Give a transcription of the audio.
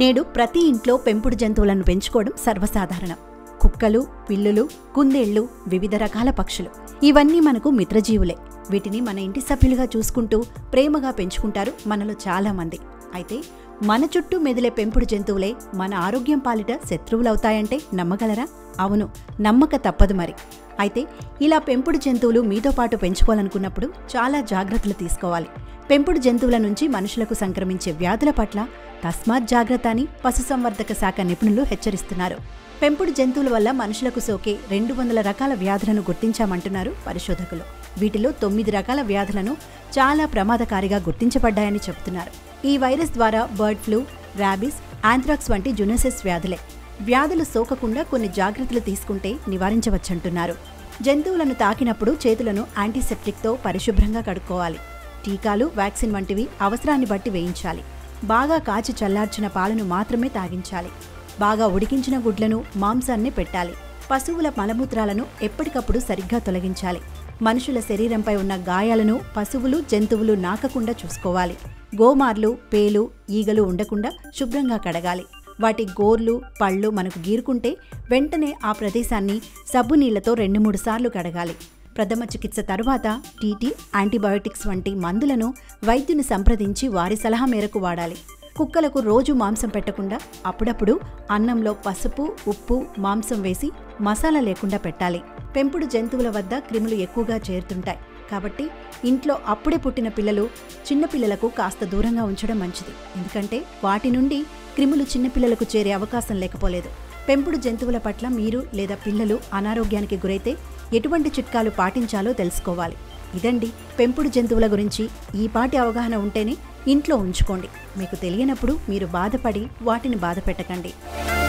నేడు ప్రతి ఇంట్లో పెంపుడు జంతువులను పెంచుకోవడం సర్వసాధారణం కుక్కలు పిల్లులు కుందేళ్లు వివిధ రకాల పక్షులు ఇవన్నీ మనకు మిత్రజీవులే వీటిని మన ఇంటి సభ్యులుగా చూసుకుంటూ ప్రేమగా పెంచుకుంటారు మనలో చాలా మంది అయితే మన చుట్టూ మెదిలే పెంపుడు జంతువులే మన ఆరోగ్యం పాలిట శత్రువులవుతాయంటే నమ్మగలరా అవును నమ్మక తప్పదు మరి అయితే ఇలా పెంపుడు జంతువులు మీతో పాటు పెంచుకోవాలనుకున్నప్పుడు చాలా జాగ్రత్తలు తీసుకోవాలి పెంపుడు జంతువుల నుంచి మనుషులకు సంక్రమించే వ్యాధుల పట్ల తస్మాత్ జాగ్రత్త అని పశుసంవర్ధక శాఖ నిపుణులు హెచ్చరిస్తున్నారు పెంపుడు జంతువుల వల్ల మనుషులకు సోకే రెండు వందల రకాల వ్యాధులను గుర్తించామంటున్నారు పరిశోధకులు వీటిలో తొమ్మిది రకాల వ్యాధులను చాలా ప్రమాదకారిగా గుర్తించబడ్డాయని చెబుతున్నారు ఈ వైరస్ ద్వారా బర్డ్ ఫ్లూ ర్యాబిస్ ఆంథ్రాక్స్ వంటి జునోసిస్ వ్యాధులే వ్యాధులు సోకకుండా కొన్ని జాగ్రత్తలు తీసుకుంటే నివారించవచ్చంటున్నారు జంతువులను తాకినప్పుడు చేతులను యాంటీసెప్టిక్తో పరిశుభ్రంగా కడుక్కోవాలి టీకాలు వ్యాక్సిన్ వంటివి అవసరాన్ని బట్టి వేయించాలి బాగా కాచి చల్లార్చిన పాలను మాత్రమే తాగించాలి బాగా ఉడికించిన గుడ్లను మాంసాన్ని పెట్టాలి పశువుల మలమూత్రాలను ఎప్పటికప్పుడు సరిగ్గా తొలగించాలి మనుషుల శరీరంపై ఉన్న గాయాలను పశువులు జంతువులు నాకకుండా చూసుకోవాలి గోమార్లు పేలు ఈగలు ఉండకుండా శుభ్రంగా కడగాలి వాటి గోర్లు పళ్ళు మనకు గీరుకుంటే వెంటనే ఆ ప్రదేశాన్ని సబ్బు నీళ్లతో రెండు మూడు సార్లు కడగాలి ప్రథమ చికిత్స తరువాత టీటీ యాంటీబయోటిక్స్ వంటి మందులను వైద్యుని సంప్రదించి వారి సలహా మేరకు వాడాలి కుక్కలకు రోజు మాంసం పెట్టకుండా అప్పుడప్పుడు అన్నంలో పసుపు ఉప్పు మాంసం వేసి మసాలా లేకుండా పెట్టాలి పెంపుడు జంతువుల వద్ద క్రిములు ఎక్కువగా చేరుతుంటాయి కాబట్టి ఇంట్లో అప్పుడే పుట్టిన పిల్లలు చిన్నపిల్లలకు కాస్త దూరంగా ఉంచడం మంచిది ఎందుకంటే వాటి నుండి క్రిములు చిన్నపిల్లలకు చేరే అవకాశం లేకపోలేదు పెంపుడు జంతువుల పట్ల మీరు లేదా పిల్లలు అనారోగ్యానికి గురైతే ఎటువంటి చిట్కాలు పాటించాలో తెలుసుకోవాలి ఇదండి పెంపుడు జంతువుల గురించి ఈ పాటి అవగాహన ఉంటేనే ఇంట్లో ఉంచుకోండి మీకు తెలియనప్పుడు మీరు బాధపడి వాటిని బాధ పెట్టకండి